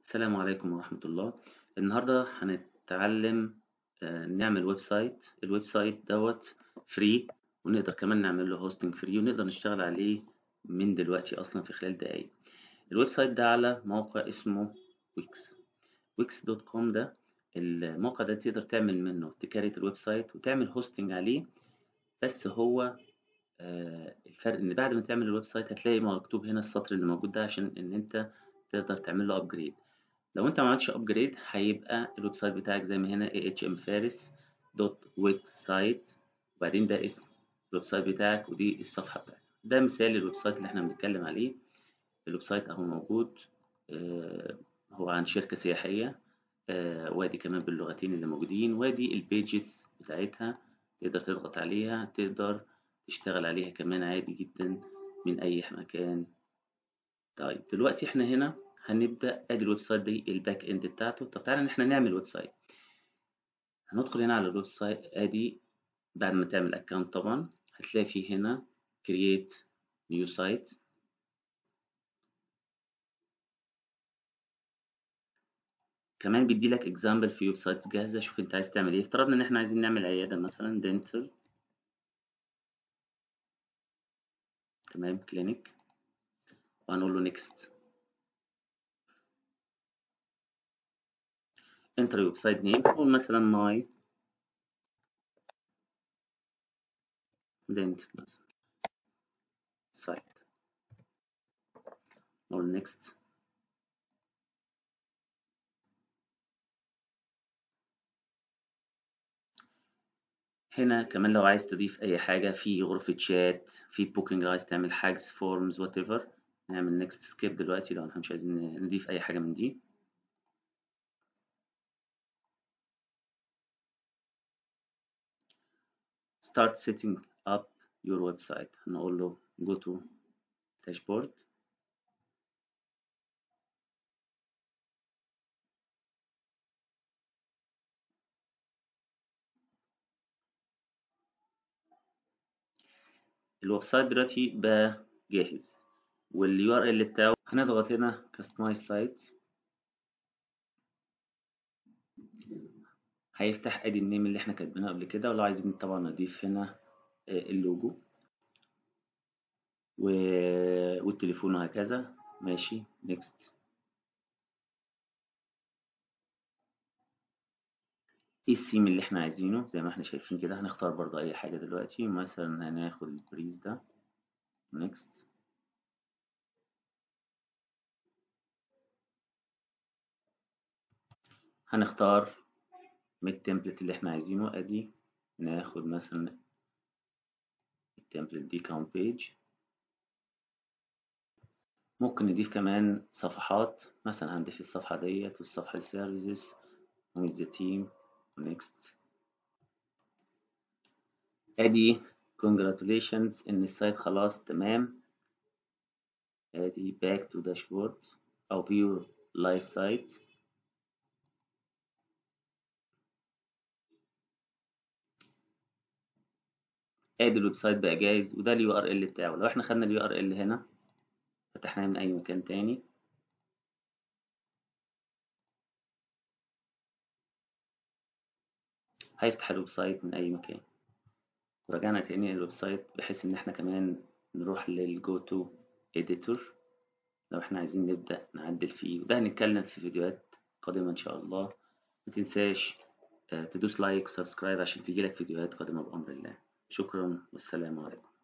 السلام عليكم ورحمة الله النهاردة هنتعلم آه، نعمل ويب سايت الويب سايت دوت فري ونقدر كمان نعمل له هوستنج فري ونقدر نشتغل عليه من دلوقتي أصلا في خلال دقايق الويب سايت ده على موقع اسمه ويكس ويكس دوت كوم ده الموقع ده تقدر تعمل منه تكريت الويب سايت وتعمل هوستنج عليه بس هو آه، الفرق ان بعد ما تعمل الويب سايت هتلاقي مكتوب هنا السطر اللي موجود ده عشان ان انت تقدر تعمل له ابجريد لو انت ما عملتش ابجريد هيبقى الويب سايت بتاعك زي ما هنا ahmfaris.wixsite وبعدين ده اسم الويب سايت بتاعك ودي الصفحه بتاعتك ده مثال للويب سايت اللي احنا بنتكلم عليه الويب سايت اهو موجود آه هو عن شركه سياحيه آه وادي كمان باللغتين اللي موجودين وادي البيجز بتاعتها تقدر تضغط عليها تقدر تشتغل عليها كمان عادي جدا من اي مكان طيب دلوقتي احنا هنا هنبدا ادي الويب سايت دي الباك اند بتاعته طب تعالى ان احنا نعمل ويب سايت هندخل هنا على الويب سايت ادي بعد ما تعمل اكونت طبعا هتلاقي فيه هنا create new site كمان بيدي لك اكزامبل في ويب سايتس جاهزه شوف انت عايز تعمل ايه افترضنا ان احنا عايزين نعمل عياده مثلا دنتال تمام كلينيك وهنقول له نيكست enter your website name نقول مثلا my dent مثلا site نقول next هنا كمان لو عايز تضيف اي حاجة في غرفة شات في بوكينج عايز تعمل حجز فورمز وات ايفر نعمل نيكست سكيب دلوقتي لو احنا مش عايزين نضيف اي حاجة من دي start setting up your website هنقول له go to dashboard الويب سايت دلوقتي بقى جاهز واليو ار ال بتاعه هنضغط هنا customize site هيفتح ادي النيم اللي احنا كاتبينه قبل كده ولو عايزين طبعا نضيف هنا اللوجو و... والتليفون وهكذا ماشي نيكست ايه الثيم اللي احنا عايزينه زي ما احنا شايفين كده هنختار برضو اي حاجة دلوقتي مثلا هناخد البريز ده نيكست هنختار من التمبلت اللي احنا عايزينه ادي ناخد مثلا التمبلت دي كاونت بيج ممكن نضيف كمان صفحات مثلا هنضيف الصفحة ديت والصفحة السيرفيسز with the team next ادي congratulations ان السايت خلاص تمام ادي back to dashboard او view live site ادي الويب سايت بقى جاهز وده اليو ار ال بتاعه لو احنا خدنا اليو ار ال هنا فتحناه من اي مكان تاني هيفتح الويب سايت من اي مكان ورجعنا تاني للويب سايت بحيث ان احنا كمان نروح للجو تو اديتور لو احنا عايزين نبدأ نعدل فيه وده هنتكلم في فيديوهات قادمة ان شاء الله متنساش تدوس لايك وسبسكرايب عشان تجيلك فيديوهات قادمة بأمر الله شكرا والسلام عليكم